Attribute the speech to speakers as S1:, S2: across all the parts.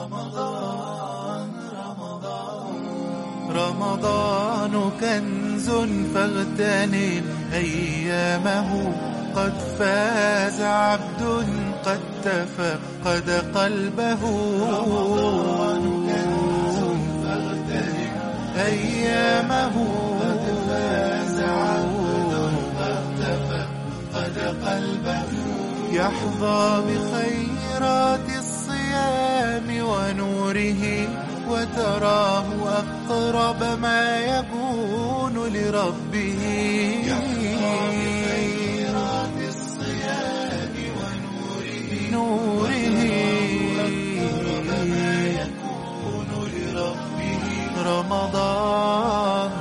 S1: رمضان رمضان رمضان كنز فاغتنم أيامه قد فاز عبد قد تفقد قلبه رمضان كنز فاغتنم أيامه قد فاز عبد قد تفقد قلبه يحظى بخيرات الصيام ونوره وتراه أقرب ما يكون لربه يحظى بخيرات الصيام ونوره نوره وأقرب ما يكون لربه رمضان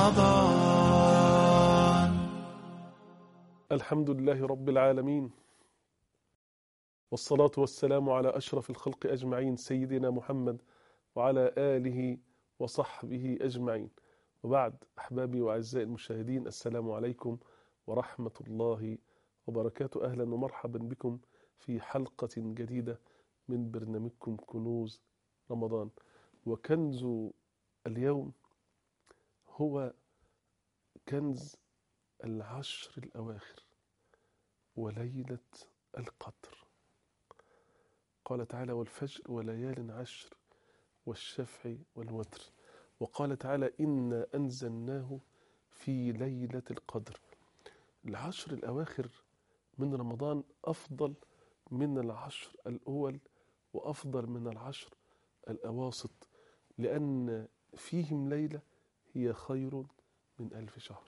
S1: رمضان
S2: الحمد لله رب العالمين والصلاة والسلام على أشرف الخلق أجمعين سيدنا محمد وعلى آله وصحبه أجمعين وبعد أحبابي وأعزائي المشاهدين السلام عليكم ورحمة الله وبركاته أهلا ومرحبا بكم في حلقة جديدة من برنامجكم كنوز رمضان وكنز اليوم هو كنز العشر الأواخر وليلة القدر قال تعالى والفجر وليال عشر والشفع والوتر وقال تعالى إنا أنزلناه في ليلة القدر العشر الأواخر من رمضان أفضل من العشر الأول وأفضل من العشر الأواسط لأن فيهم ليلة هي خير من ألف شهر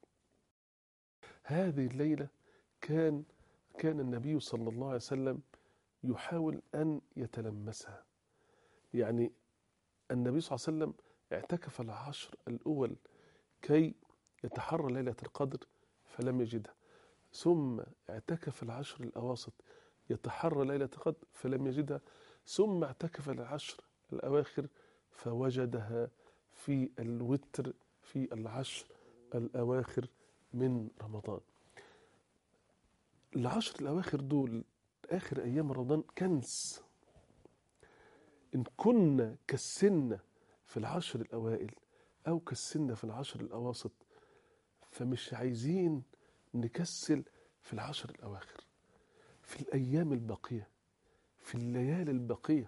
S2: هذه الليلة كان كان النبي صلى الله عليه وسلم يحاول أن يتلمسها يعني النبي صلى الله عليه وسلم اعتكف العشر الأول كي يتحرى ليلة القدر فلم يجدها ثم اعتكف العشر الأواسط يتحرى ليلة القدر فلم يجدها ثم اعتكف العشر الأواخر فوجدها في الوتر في العشر الأواخر من رمضان العشر الأواخر دول آخر أيام رمضان كنز إن كنا كسنا في العشر الأوائل أو كسنا في العشر الأواسط فمش عايزين نكسل في العشر الأواخر في الأيام الباقية في الليالي الباقية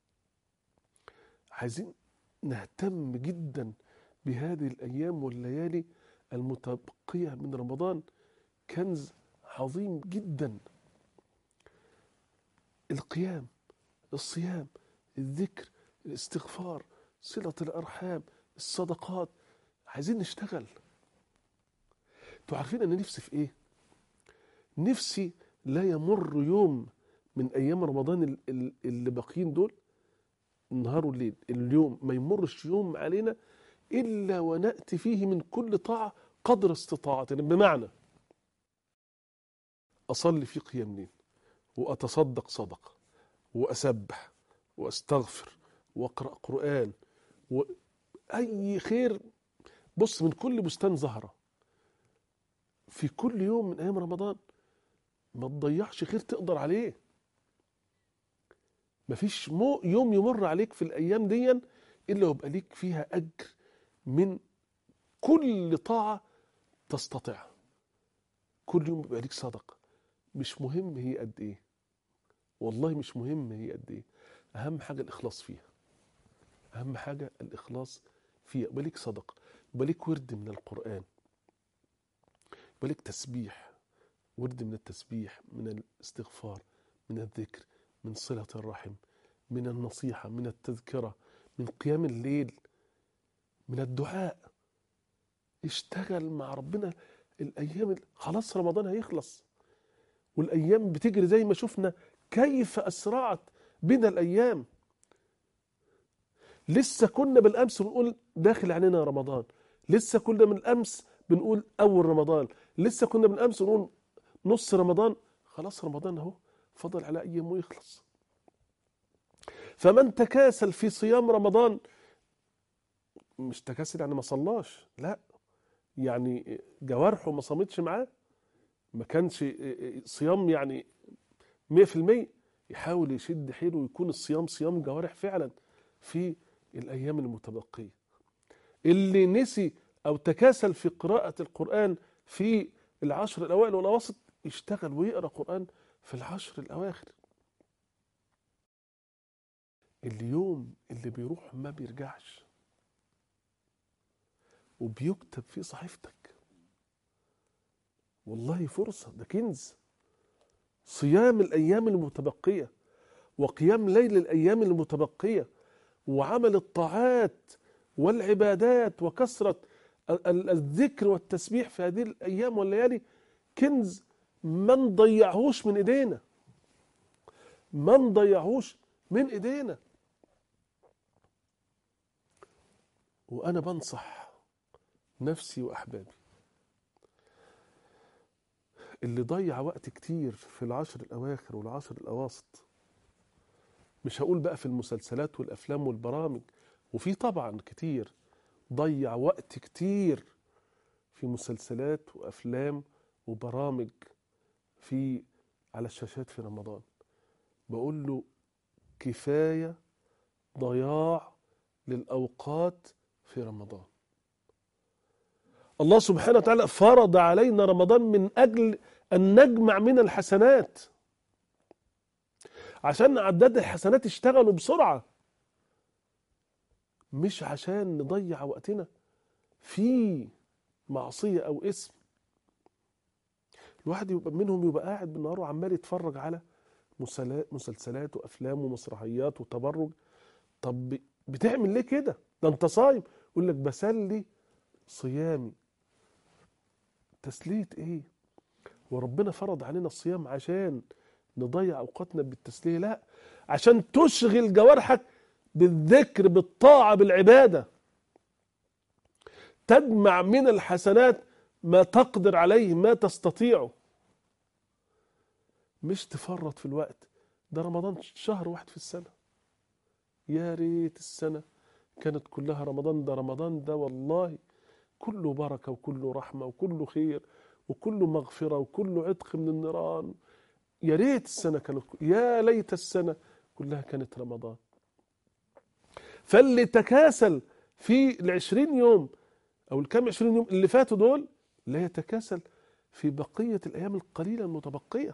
S2: عايزين نهتم جدا بهذه الأيام والليالي المتبقية من رمضان كنز عظيم جدا القيام الصيام الذكر الاستغفار صلة الأرحام الصدقات عايزين نشتغل انتوا عارفين أنا نفسي في إيه نفسي لا يمر يوم من أيام رمضان ال- ال- اللي باقيين دول النهار والليل اليوم ما يمرش يوم علينا إلا ونأتي فيه من كل طاعة قدر استطاعتنا بمعنى أصلي في قيام ليل وأتصدق صدقة وأسبح وأستغفر وأقرأ قرآن وأي خير بص من كل بستان زهرة في كل يوم من أيام رمضان ما تضيعش خير تقدر عليه مفيش مو يوم يمر عليك في الأيام دي إلا ويبقى ليك فيها أجر من كل طاعة تستطيعها كل يوم بيبقى ليك صدقة مش مهم هي قد إيه والله مش مهم هي قد إيه أهم حاجة الإخلاص فيها أهم حاجة الإخلاص فيها يبقى ليك صدقة يبقى ليك ورد من القرآن يبقى ليك تسبيح ورد من التسبيح من الاستغفار من الذكر من صلة الرحم من النصيحة من التذكرة من قيام الليل من الدعاء اشتغل مع ربنا الأيام خلاص رمضان هيخلص والأيام بتجري زي ما شفنا كيف أسرعت بنا الأيام لسه كنا بالأمس بنقول داخل علينا رمضان لسه كنا من الأمس بنقول أول رمضان لسه كنا من الأمس بنقول نص رمضان خلاص رمضان أهو فضل على أيام ويخلص فمن تكاسل في صيام رمضان مش تكاسل يعني ما صلاش لا يعني جوارحه ما صامتش معاه ما كانش صيام يعني 100% يحاول يشد حيله ويكون الصيام صيام جوارح فعلا في الأيام المتبقية اللي نسي أو تكاسل في قراءة القرآن في العشر الأوائل والأواسط يشتغل ويقرأ قرآن في العشر الأواخر اليوم اللي بيروح ما بيرجعش وبيكتب في صحيفتك والله فرصة ده كنز صيام الأيام المتبقية وقيام ليل الأيام المتبقية وعمل الطاعات والعبادات وكثرة ال- ال- الذكر والتسبيح في هذه الأيام والليالي كنز ما نضيعهوش من إيدينا ما نضيعهوش من إيدينا وأنا بنصح نفسي وأحبابي اللي ضيع وقت كتير في العشر الأواخر والعشر الأواسط مش هقول بقى في المسلسلات والأفلام والبرامج وفي طبعا كتير ضيع وقت كتير في مسلسلات وأفلام وبرامج في على الشاشات في رمضان بقول له كفاية ضياع للأوقات في رمضان الله سبحانه وتعالى فرض علينا رمضان من أجل أن نجمع من الحسنات عشان عداد الحسنات يشتغلوا بسرعة مش عشان نضيع وقتنا في معصية أو اسم الواحد يبقى منهم يبقى قاعد بالنهار وعمال يتفرج على مسلا- مسلسلات وأفلام ومسرحيات وتبرج طب بتعمل ليه كده ده انت صايم يقول لك بسلي صيامي تسلية ايه وربنا فرض علينا الصيام عشان نضيع اوقاتنا بالتسلية لا عشان تشغل جوارحك بالذكر بالطاعة بالعبادة تجمع من الحسنات ما تقدر عليه ما تستطيعه مش تفرط في الوقت ده رمضان شهر واحد في السنة يا ريت السنة كانت كلها رمضان ده رمضان ده والله كله بركة وكله رحمة وكله خير وكله مغفرة وكله عتق من النيران يا ريت السنة كانت يا ليت السنة كلها كانت رمضان فاللي تكاسل في العشرين يوم أو الكام عشرين يوم اللي فاتوا دول لا يتكاسل في بقية الأيام القليلة المتبقية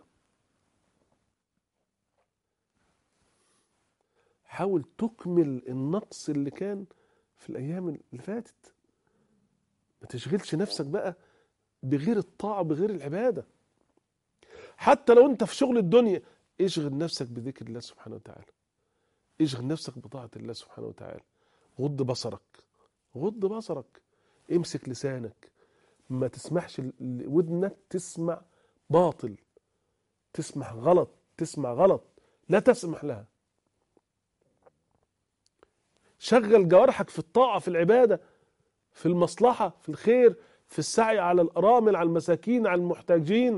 S2: حاول تكمل النقص اللي كان في الأيام اللي فاتت ما تشغلش نفسك بقى بغير الطاعة بغير العبادة حتى لو انت في شغل الدنيا اشغل نفسك بذكر الله سبحانه وتعالى اشغل نفسك بطاعة الله سبحانه وتعالى غض بصرك غض بصرك امسك لسانك ما تسمحش ل- ودنك تسمع باطل تسمع غلط تسمع غلط لا تسمح لها شغل جوارحك في الطاعة في العبادة في المصلحة في الخير في السعي على الأرامل على المساكين على المحتاجين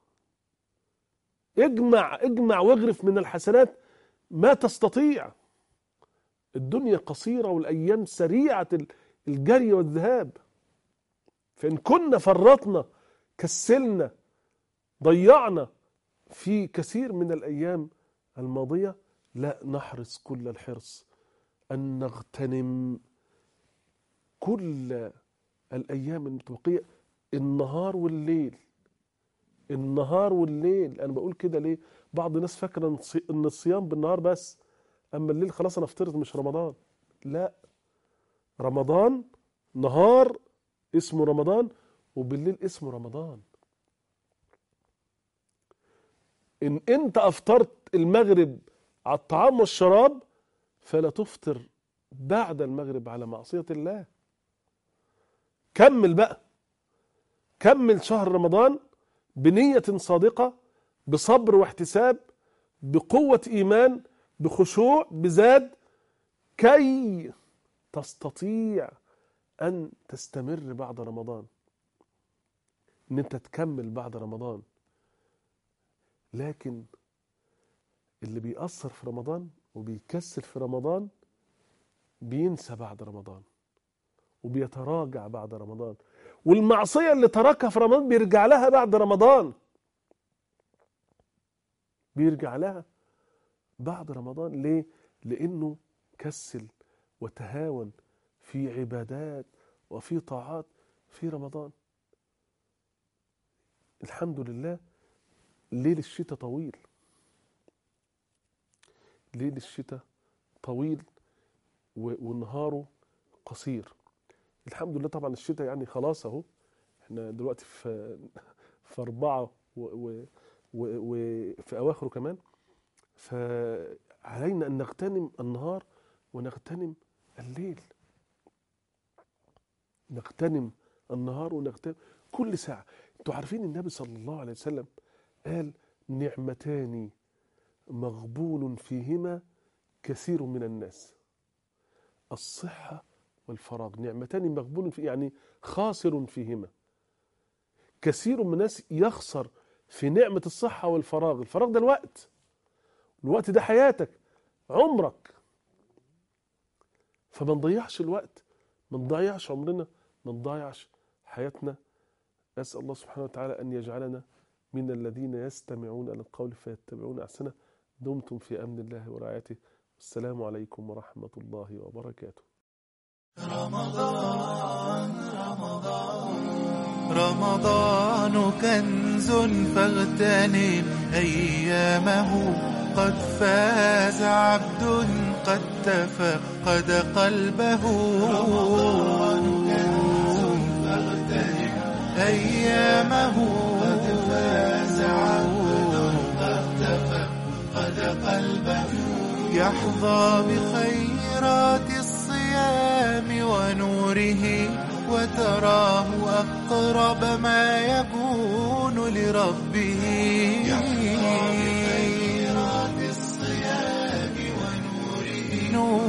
S2: اجمع اجمع واغرف من الحسنات ما تستطيع الدنيا قصيرة والأيام سريعة ال- الجري والذهاب فإن كنا فرطنا كسلنا ضيعنا في كثير من الأيام الماضية لا نحرص كل الحرص أن نغتنم كل الأيام المتبقية النهار والليل النهار والليل أنا بقول كده ليه بعض الناس فاكرة إن الصي- إن الصيام بالنهار بس أما الليل خلاص أنا افطرت مش رمضان لا رمضان نهار اسمه رمضان وبالليل اسمه رمضان إن أنت أفطرت المغرب على الطعام والشراب فلا تفطر بعد المغرب على معصية الله كمل بقى كمل شهر رمضان بنية صادقة بصبر واحتساب بقوة إيمان بخشوع بزاد كي تستطيع أن تستمر بعد رمضان إن أنت تكمل بعد رمضان لكن اللي بيأثر في رمضان وبيكسل في رمضان بينسى بعد رمضان وبيتراجع بعد رمضان والمعصية اللي تركها في رمضان بيرجع لها بعد رمضان بيرجع لها بعد رمضان ليه لانه كسل وتهاون في عبادات وفي طاعات في رمضان الحمد لله ليل الشتاء طويل ليل الشتاء طويل و- ونهاره قصير الحمد لله طبعا الشتاء يعني خلاص اهو احنا دلوقتي في في أربعة و- و- و- وفي أواخره كمان فعلينا أن نغتنم النهار ونغتنم الليل نغتنم النهار ونغتنم كل ساعة انتوا عارفين النبي صلى الله عليه وسلم قال نعمتان مغبون فيهما كثير من الناس الصحة والفراغ نعمتان مغبون في يعني خاسر فيهما كثير من الناس يخسر في نعمة الصحة والفراغ الفراغ ده الوقت الوقت ده حياتك عمرك فما نضيعش الوقت ما نضيعش عمرنا ما نضيعش حياتنا أسأل الله سبحانه وتعالى أن يجعلنا من الذين يستمعون القول فيتبعون أحسنه دمتم في أمن الله ورعايته السلام عليكم ورحمة الله وبركاته
S1: رمضان كنز فاغتنم أيامه قد فاز عبد قد تفقد قلبه أيامه قد فاز عبد قد تفقد قلبه يحظى بخيرات الصيام ونوره وتراه أقرب ما يكون لربه يحظى بخيرات الصيام ونوره